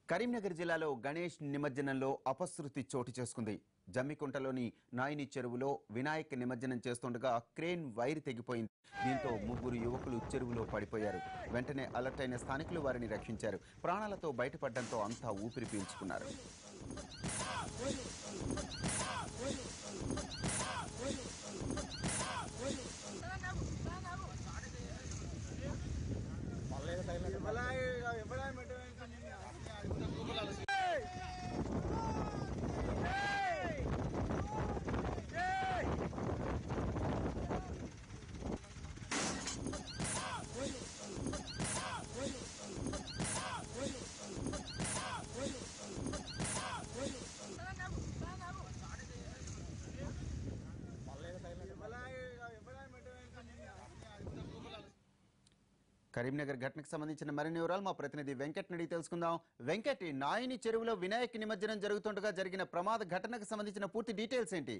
కరీంనగర్ జిల్లాలో గణేష్ నిమజ్జనంలో అపశృతి చోటు చేసుకుంది జమ్మికుంటలోని నాయిని చెరువులో వినాయక్ నిమజ్జనం చేస్తుండగా క్రేన్ వైర్ తెగిపోయింది దీంతో ముగ్గురు యువకులు చెరువులో పడిపోయారు వెంటనే అలర్ట్ అయిన స్థానికులు వారిని రక్షించారు ప్రాణాలతో బయటపడడంతో అంతా ఊపిరి పీల్చుకున్నారు కరీంనగర్ ఘటనకు సంబంధించిన మరిన్ని వివరాలు మా ప్రతినిధి వెంకట్ నడి తెలుసుకుందాం వెంకట్ ఈ నాయిని చెరువులో వినాయక్ నిమజ్జనం జరుగుతుండగా జరిగిన ప్రమాద ఘటనకు సంబంధించిన పూర్తి డీటెయిల్స్ ఏంటి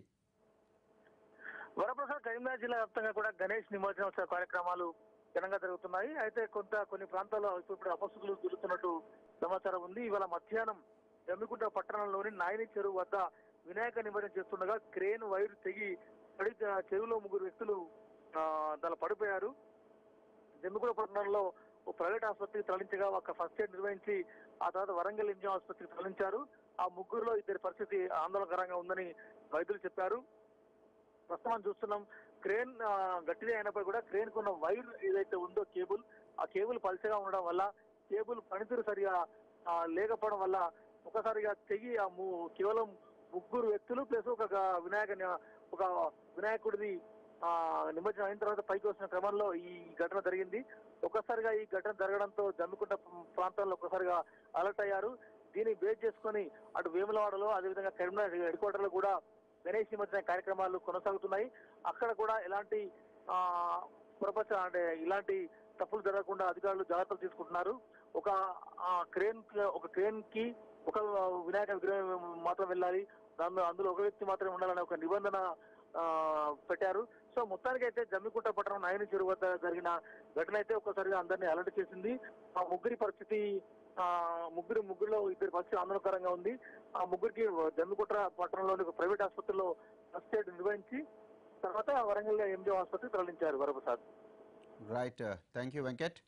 వరప్రసాద్ కరీంనగర్ జిల్లా వ్యాప్తంగా కూడా గణేష్ నిమజ్జనోత్సవ కార్యక్రమాలు ఘనంగా జరుగుతున్నాయి అయితే కొంత కొన్ని ప్రాంతాల్లో ఇప్పుడు అపస్సులు తిరుగుతున్నట్టు సమాచారం ఉంది ఇవాళ మధ్యాహ్నం జమ్మికుంట పట్టణంలోని నాయని చెరువు వద్ద వినాయక నిమజ్జనం చేస్తుండగా క్రేన్ వైర్ తెగి పడి ఆ చెరువులో ముగ్గురు వ్యక్తులు ఆ, దానిలో పడిపోయారు జమ్మిగూడ పట్టణంలో ఓ ప్రైవేట్ ఆసుపత్రికి తరలించగా ఒక ఫస్ట్ ఎయిడ్ నిర్వహించి ఆ తర్వాత వరంగల్ ఎంజిఎం ఆసుపత్రికి తరలించారు ఆ ముగ్గురులో ఇద్దరి పరిస్థితి ఆందోళనకరంగా ఉందని వైద్యులు చెప్పారు ప్రస్తుతం మనం చూస్తున్నాం క్రేన్ ఆ, గట్టిదే అయినప్పుడు కూడా క్రేన్ కున్న వైర్ ఏదైతే ఉందో కేబుల్ ఆ కేబుల్ పల్చగా ఉండడం వల్ల కేబుల్ పనితీరు సరిగా ఆ, లేకపోవడం వల్ల ఒకసారిగా తెగి ఆ ము- కేవలం ముగ్గురు వ్యక్తులు ప్లస్ ఒక గ- వినాయక ని- ఒక వినాయకుడిది ఆ నిమజ్జనం అయిన తర్వాత పైకి వచ్చిన క్రమంలో ఈ ఘటన జరిగింది ఒక్కసారిగా ఈ ఘటన జరగడంతో జమ్మికుంట ప్రాంతంలో ఒక్కసారిగా అలర్ట్ అయ్యారు దీన్ని బేస్ చేసుకొని అటు వేములవాడలో అదేవిధంగా కరీంనగర్ హెడ్ క్వార్టర్ లో కూడా గణేష్ నిమజ్జన కార్యక్రమాలు కొనసాగుతున్నాయి అక్కడ కూడా ఎలాంటి ఆ ప్రపంచ అంటే ఇలాంటి తప్పులు జరగకుండా అధికారులు జాగ్రత్తలు తీసుకుంటున్నారు ఒక ఆ, క్రేన్ కి- ఒక క్రేన్ కి ఒక వినాయక విగ్రహం మాత్రం వెళ్ళాలి దానిలో అందులో ఒక వ్యక్తి మాత్రమే ఉండాలనే ఒక నిబంధన ఆ, పెట్టారు సో మొత్తానికి అయితే జమ్మికుంట పట్టణం నాయని చెరువు వద్ద జరిగిన ఘటన అయితే ఒక్కసారిగా అందరినీ అలర్ట్ చేసింది ఆ ముగ్గురి పరిస్థితి ఆ ముగ్గురు ముగ్గురులో ఇద్దరి పరిస్థితి ఆందోళనకరంగా ఉంది ఆ ముగ్గురికి జమ్మికుంట పట్టణంలోని ఒక ప్రైవేట్ ఆసుపత్రిలో ఫస్ట్ ఎయిడ్ నిర్వహించి తర్వాత వరంగల్ ఎంజీ ఆసుపత్రికి తరలించారు Varaprasad right thank you Venkat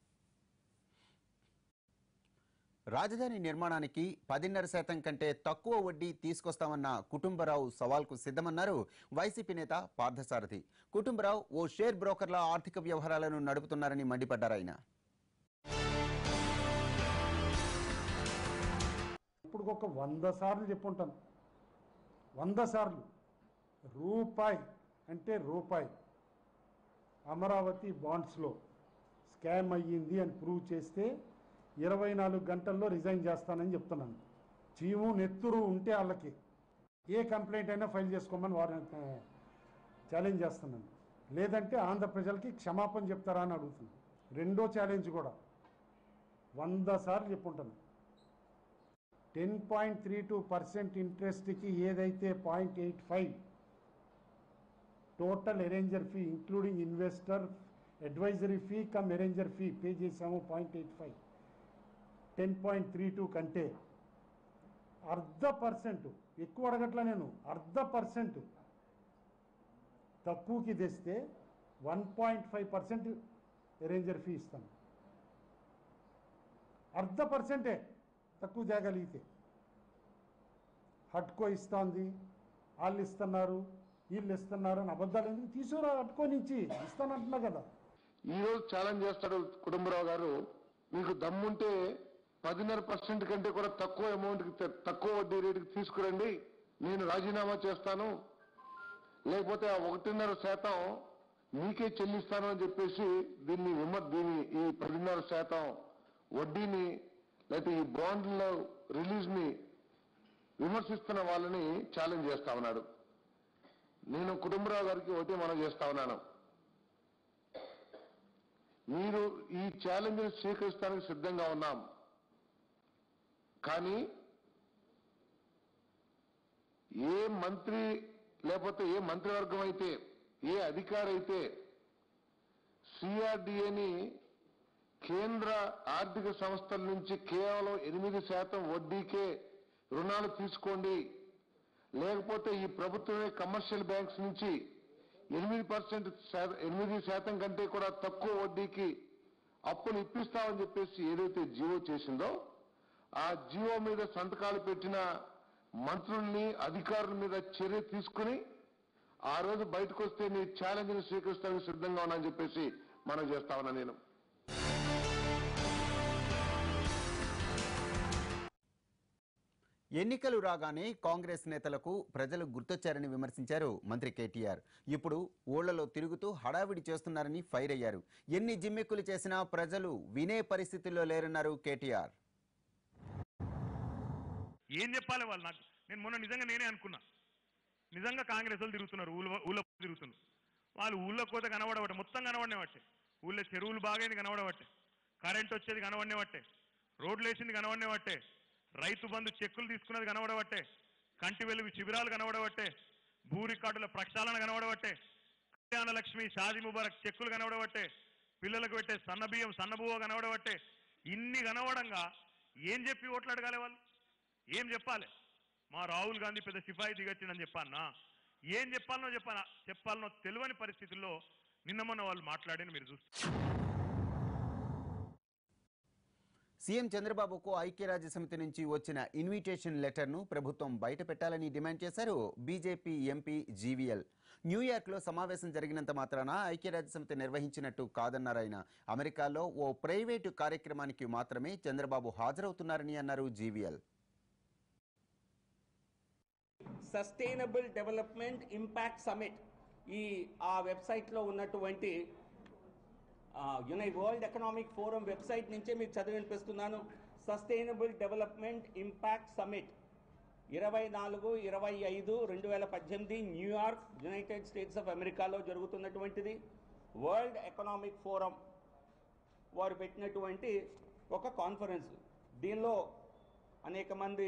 రాజధాని నిర్మాణానికి పదిన్నర శాతం కంటే తక్కువ వడ్డీ తీసుకొస్తామన్న కుటుంబరావు సవాల్కు సిద్ధమన్నారు వైసీపీ నేత పార్థసారథి కుటుంబరావు ఓ షేర్ బ్రోకర్ల ఆర్థిక వ్యవహారాలను నడుపుతున్నారని మండిపడ్డారు ఆయన ఇప్పుడు ఒక వంద సార్లు చెప్పుంటాను వంద సార్లు రూపాయి అంటే రూపాయి అమరావతి బాండ్స్లో స్కామ్ అయ్యింది అని ప్రూవ్ చేస్తే ఇరవై నాలుగు గంటల్లో రిజైన్ చేస్తానని చెప్తున్నాను చీము నెత్తురు ఉంటే వాళ్ళకి ఏ కంప్లైంట్ అయినా ఫైల్ చేసుకోమని వారిని ఛాలెంజ్ చేస్తున్నాను లేదంటే ఆంధ్ర ప్రజలకి క్షమాపణ చెప్తారా అని అడుగుతున్నాను రెండో ఛాలెంజ్ కూడా వంద సార్లు చెప్పుంటాను ten point three two percent ఇంట్రెస్ట్కి ఏదైతే point eight five total arranger fee including investor advisory fee cum arranger fee pay చేసాము point eight five ten point three two కంటే అర్ధ పర్సెంట్ ఎక్కువ అడగట్లా నేను అర్ధ పర్సెంట్ తక్కువకి తెస్తే one point five percent arranger fee ఇస్తాను అర్ధ పర్సెంటే తక్కువ తేగలిగితే హట్కో ఇస్తోంది వాళ్ళు ఇస్తున్నారు వీళ్ళు ఇస్తున్నారు అని అబద్ధాలు ఎందుకు తీసుకురా హట్కో నుంచి ఇస్తానంటున్నా కదా ఈ రోజు ఛాలెంజ్ చేస్తాడు కుటుంబరావు గారు మీకు దమ్ముంటే పదిన్నర పర్సెంట్ కంటే కూడా తక్కువ అమౌంట్ కి త- తక్కువ వడ్డీ రేటుకి తీసుకురండి నేను రాజీనామా చేస్తాను లేకపోతే ఆ ఒకటిన్నర శాతం మీకే చెల్లిస్తాను అని చెప్పేసి దీన్ని విమ దీని ఈ పదిన్నర శాతం వడ్డీని లేకపోతే ఈ బాండ్ల రిలీజ్ ని విమర్శిస్తున్న వాళ్ళని ఛాలెంజ్ చేస్తా ఉన్నాడు నేను కుటుంబరావు గారికి ఒకటే మనం చేస్తా ఉన్నాను మీరు ఈ ఛాలెంజ్ స్వీకరిస్తానికి సిద్ధంగా ఉన్నాం కానీ ఏ మంత్రి లేకపోతే ఏ మంత్రివర్గం అయితే ఏ అధికారి అయితే సిఆర్డిఏని కేంద్ర ఆర్థిక సంస్థల నుంచి కేవలం ఎనిమిది శాతం వడ్డీకే రుణాలు తీసుకోండి లేకపోతే ఈ ప్రభుత్వమే కమర్షియల్ బ్యాంక్స్ నుంచి ఎనిమిది పర్సెంట్ ఎనిమిది శాతం కంటే కూడా తక్కువ వడ్డీకి అప్పులు ఇప్పిస్తామని చెప్పేసి ఏదైతే జీవో చేసిందో ఆ జీవో మీద సంతకాలు పెట్టిన మంత్రుల్ని అధికారుల మీద చర్య తీసుకుని ఆ రోజు బయటకు వస్తే నీ ఛాలెంజ్ ని స్వీకరిస్తానికి సిద్ధంగా ఉన్నానని చెప్పేసి మనం చేస్తా ఉన్నా నేను ఎన్నికలు రాగానే కాంగ్రెస్ నేతలకు ప్రజలు గుర్తొచ్చారని విమర్శించారు మంత్రి కేటీఆర్ ఇప్పుడు ఊళ్లలో తిరుగుతూ హడావిడి చేస్తున్నారని ఫైర్ అయ్యారు ఎన్ని జిమ్మెక్కులు చేసినా ప్రజలు వినే పరిస్థితుల్లో లేరన్నారు కేటీఆర్ ఏం చెప్పాలి వాళ్ళు నాకు నేను మొన్న నిజంగా నేనే అనుకున్నా నిజంగా కాంగ్రెస్ వాళ్ళు తిరుగుతున్నారు ఊళ్ళో ఊళ్ళో తిరుగుతున్నారు వాళ్ళు ఊళ్ళో కోత కనబడబట్టే మొత్తం కనబడినే పట్టే ఊళ్ళో చెరువులు బాగైంది కనబడబట్టే కరెంట్ వచ్చేది కనబడినే పట్టే రోడ్లు వేసింది కనబడినే పట్టే రైతు బంధు చెక్కులు తీసుకున్నది కనబడబట్టే కంటి వెలుగు శిబిరాలు కనబడబట్టే భూ రికార్డుల ప్రక్షాళన కనబడబట్టే కళ్యాణ లక్ష్మి షాది ముబారక్ చెక్కులు కనబడబట్టే పిల్లలకు పెట్టే సన్న బియ్యం సన్నబువ్వ కనబడబట్టే ఇన్ని కనబడంగా ఏం చెప్పి ఓట్లు అడగాలి వాళ్ళు ఏం చెప్పాలి మా రాహుల్ గాంధీ పెద్ద సిపాయి దిగొచ్చిందని చెప్పానా ఏం చెప్పాలనో చెప్పానా చెప్పాలనో తెలియని పరిస్థితుల్లో నిన్న మొన్న వాళ్ళు మాట్లాడిన మీరు చూస్తారు సీఎం చంద్రబాబుకు ఐక్యరాజ్య సమితి నుంచి వచ్చిన ఇన్విటేషన్ లెటర్ను ప్రభుత్వం బయట పెట్టాలని డిమాండ్ చేశారు బీజేపీ ఎంపీ జీవీఎల్ న్యూయార్క్లో సమావేశం జరిగినంత మాత్రాన ఐక్యరాజ్య సమితి నిర్వహించినట్టు కాదన్నారు ఆయన అమెరికాలో ఓ ప్రైవేటు కార్యక్రమానికి మాత్రమే చంద్రబాబు హాజరవుతున్నారని అన్నారు GVL sustainable development impact summit ఈ ఆ వెబ్సైట్లో ఉన్నటువంటి యునై వరల్డ్ ఎకనామిక్ ఫోరం వెబ్సైట్ నుంచే మీకు చదివి వినిపిస్తున్నాను సస్టైనబుల్ డెవలప్మెంట్ ఇంపాక్ట్ సమిట్ ఇరవై నాలుగు ఇరవై ఐదు రెండు వేల పద్దెనిమిది న్యూయార్క్ యునైటెడ్ స్టేట్స్ ఆఫ్ అమెరికాలో జరుగుతున్నటువంటిది వరల్డ్ ఎకనామిక్ ఫోరం వారు పెట్టినటువంటి ఒక కాన్ఫరెన్స్ దీనిలో అనేక మంది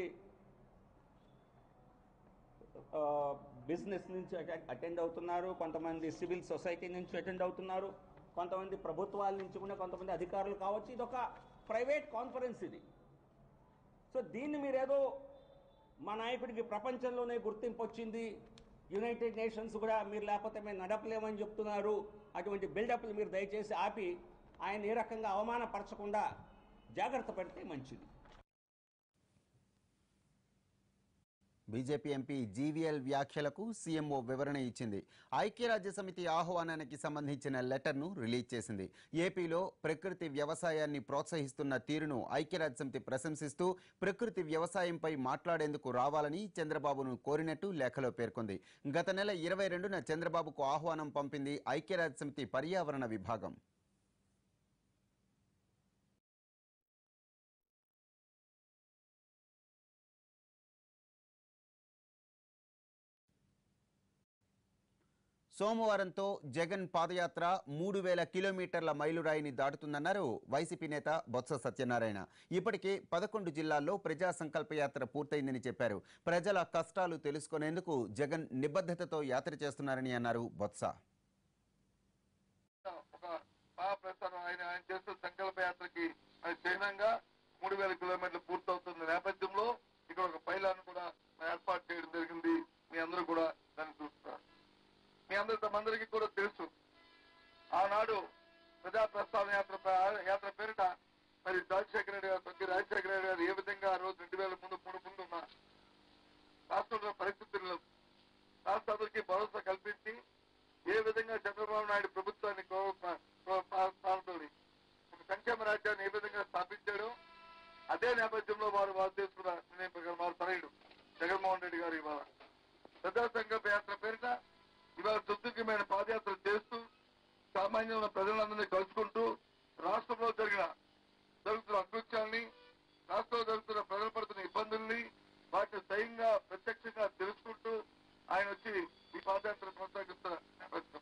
బిజినెస్ నుంచి అటెండ్ అవుతున్నారు కొంతమంది సివిల్ సొసైటీ నుంచి అటెండ్ అవుతున్నారు కొంతమంది ప్రభుత్వాల నుంచి కూడా కొంతమంది అధికారులు కావచ్చు ఇది ఒక ప్రైవేట్ కాన్ఫరెన్స్ ఇది సో దీన్ని మీరేదో మా నాయకుడికి ప్రపంచంలోనే గుర్తింపు వచ్చింది యునైటెడ్ నేషన్స్ కూడా మీరు లేకపోతే మేము నడపలేమని చెప్తున్నారు అటువంటి బిల్డప్లు మీరు దయచేసి ఆపి ఆయన ఏ రకంగా అవమానపరచకుండా జాగ్రత్త పడితే మంచిది బీజేపీ ఎంపీ జీవీఎల్ వ్యాఖ్యలకు సీఎంఓ వివరణ ఇచ్చింది ఐక్యరాజ్య సమితి ఆహ్వానానికి సంబంధించిన లెటర్ను రిలీజ్ చేసింది ఏపీలో ప్రకృతి వ్యవసాయాన్ని ప్రోత్సహిస్తున్న తీరును ఐక్యరాజ్య సమితి ప్రశంసిస్తూ ప్రకృతి వ్యవసాయంపై మాట్లాడేందుకు రావాలని చంద్రబాబును కోరినట్టు లేఖలో పేర్కొంది గత నెల ఇరవై రెండున చంద్రబాబుకు ఆహ్వానం పంపింది ఐక్యరాజ్య సమితి పర్యావరణ విభాగం సోమవారంతో జగన్ పాదయాత్ర మూడు వేల కిలోమీటర్ల మైలురాయిని దాటుతుందన్నారు వైసీపీ నేత బొత్స సత్యనారాయణ ఇప్పటికే పదకొండు జిల్లాల్లో ప్రజా సంకల్ప యాత్ర పూర్తయిందని చెప్పారు ప్రజల కష్టాలు తెలుసుకునేందుకు జగన్ నిబద్ధతతో యాత్ర చేస్తున్నారని అన్నారు బొత్స ఒక మహాప్రస్థానం ఆయన ఆయన చేస్తున్న సంకల్ప యాత్రకి అది చిహ్నంగా మూడు వేల కిలోమీటర్లు పూర్తవుతున్న నేపథ్యంలో ఇక్కడ ఒక పైలాన్ కూడా ఏర్పాటు చేయడం జరిగింది మీ అందరూ కూడా దాన్ని చూస్తున్నారు మీ అందరి తమందరికీ కూడా తెలుసు ఆనాడు ప్రజా ప్రస్థాన యాత్ర ప్ర- యాత్ర పేరిట మరి రాజశేఖర రెడ్డి గారు ప్రతి రాజశేఖర రెడ్డి గారు ఏ విధంగా ఆ రోజు రెండు వేల ముందు మూడు ముందు ఉన్న రాష్ట్రంలో పరిస్థితుల్లో రాష్ట్రాలకి భరోసా కల్పించి ఏ విధంగా చంద్రబాబు నాయుడు ప్రభుత్వాన్ని కో- ప- ప- పా- పాల్గొని ఒక సంక్షేమ రాజ్యాన్ని ఏ విధంగా స్థాపించాడో అదే నేపథ్యంలో వారు వారు చేసుకున్న నిర్ణయం ప్రకారం వారు తనయుడు జగన్మోహన్ రెడ్డి గారు ఇవాళ ప్రజా సంకల్ప యాత్ర పేరిట ఇవాళ సుదీర్ఘమైన పాదయాత్ర చేస్తూ సామాన్యమైన ప్రజలందరినీ కలుసుకుంటూ రాష్ట్రంలో జరిగిన జరుగుతున్న అకృత్యాల్ని రాష్ట్రంలో జరుగుతున్న ప్రజలు పడుతున్న ఇబ్బందుల్ని వాటిని స్వయంగా ప్రత్యక్షంగా తెలుసుకుంటూ ఆయన వచ్చి ఈ పాదయాత్ర కొనసాగిస్తున్న నేపథ్యం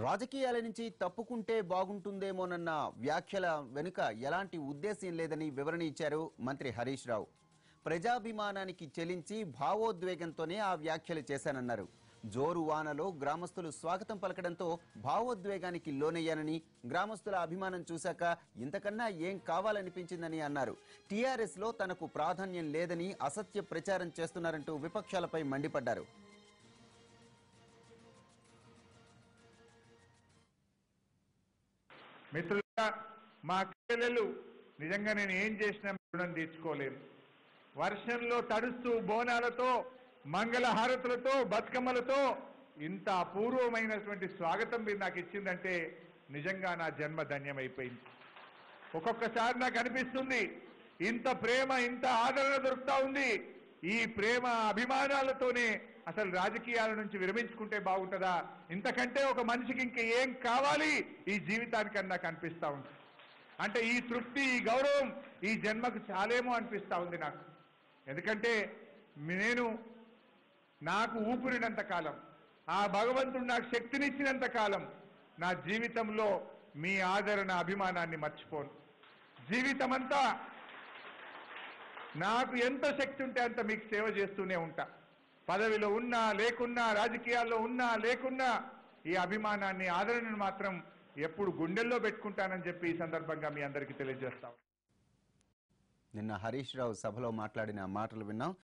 రాజకీయాల నుంచి తప్పుకుంటే బాగుంటుందేమోనన్న వ్యాఖ్యల వెనుక ఎలాంటి ఉద్దేశం లేదని వివరణ ఇచ్చారు మంత్రి హరీష్ రావు ప్రజాభిమానానికి చెలించి భావోద్వేగంతోనే ఆ వ్యాఖ్యలు చేశానన్నారు జోరు వానలో గ్రామస్తులు స్వాగతం పలకడంతో భావోద్వేగానికి లోనయ్యానని గ్రామస్తుల అభిమానం చూశాక ఇంతకన్నా ఏం కావాలనిపించిందని అన్నారు టీఆర్ఎస్ లో తనకు ప్రాధాన్యం లేదని అసత్య ప్రచారం చేస్తున్నారంటూ విపక్షాలపై మండిపడ్డారు మిత్రులుగా మా పిల్లలు నిజంగా నేను ఏం చేసినా రుణం తీర్చుకోలేము వర్షంలో తడుస్తూ బోనాలతో మంగళ హారతులతో బతుకమ్మలతో ఇంత అపూర్వమైనటువంటి స్వాగతం మీరు నాకు ఇచ్చిందంటే నిజంగా నా జన్మ ధన్యమైపోయింది ఒక్కొక్కసారి నాకు అనిపిస్తుంది ఇంత ప్రేమ ఇంత ఆదరణ దొరుకుతా ఉంది ఈ ప్రేమ అభిమానాలతోనే అసలు రాజకీయాల నుంచి విరమించుకుంటే బాగుంటుందా ఇంతకంటే ఒక మనిషికి ఇంక ఏం కావాలి ఈ జీవితానికి అని నాకు అనిపిస్తా ఉంది అంటే ఈ తృప్తి ఈ గౌరవం ఈ జన్మకు చాలేమో అనిపిస్తా ఉంది నాకు ఎందుకంటే నేను నాకు ఊపిరినంత కాలం ఆ భగవంతుడు నాకు శక్తినిచ్చినంత కాలం నా జీవితంలో మీ ఆదరణ అభిమానాన్ని మర్చిపోను జీవితమంతా నాకు ఎంత శక్తి ఉంటే అంత మీకు సేవ చేస్తూనే ఉంటా పదవిలో ఉన్నా లేకున్నా రాజకీయాల్లో ఉన్నా లేకున్నా ఈ అభిమానాన్ని ఆదరణను మాత్రం ఎప్పుడు గుండెల్లో పెట్టుకుంటానని చెప్పి ఈ సందర్భంగా మీ అందరికీ తెలియజేస్తాం నిన్న హరీష్ రావు సభలో మాట్లాడిన మాటలు విన్నాం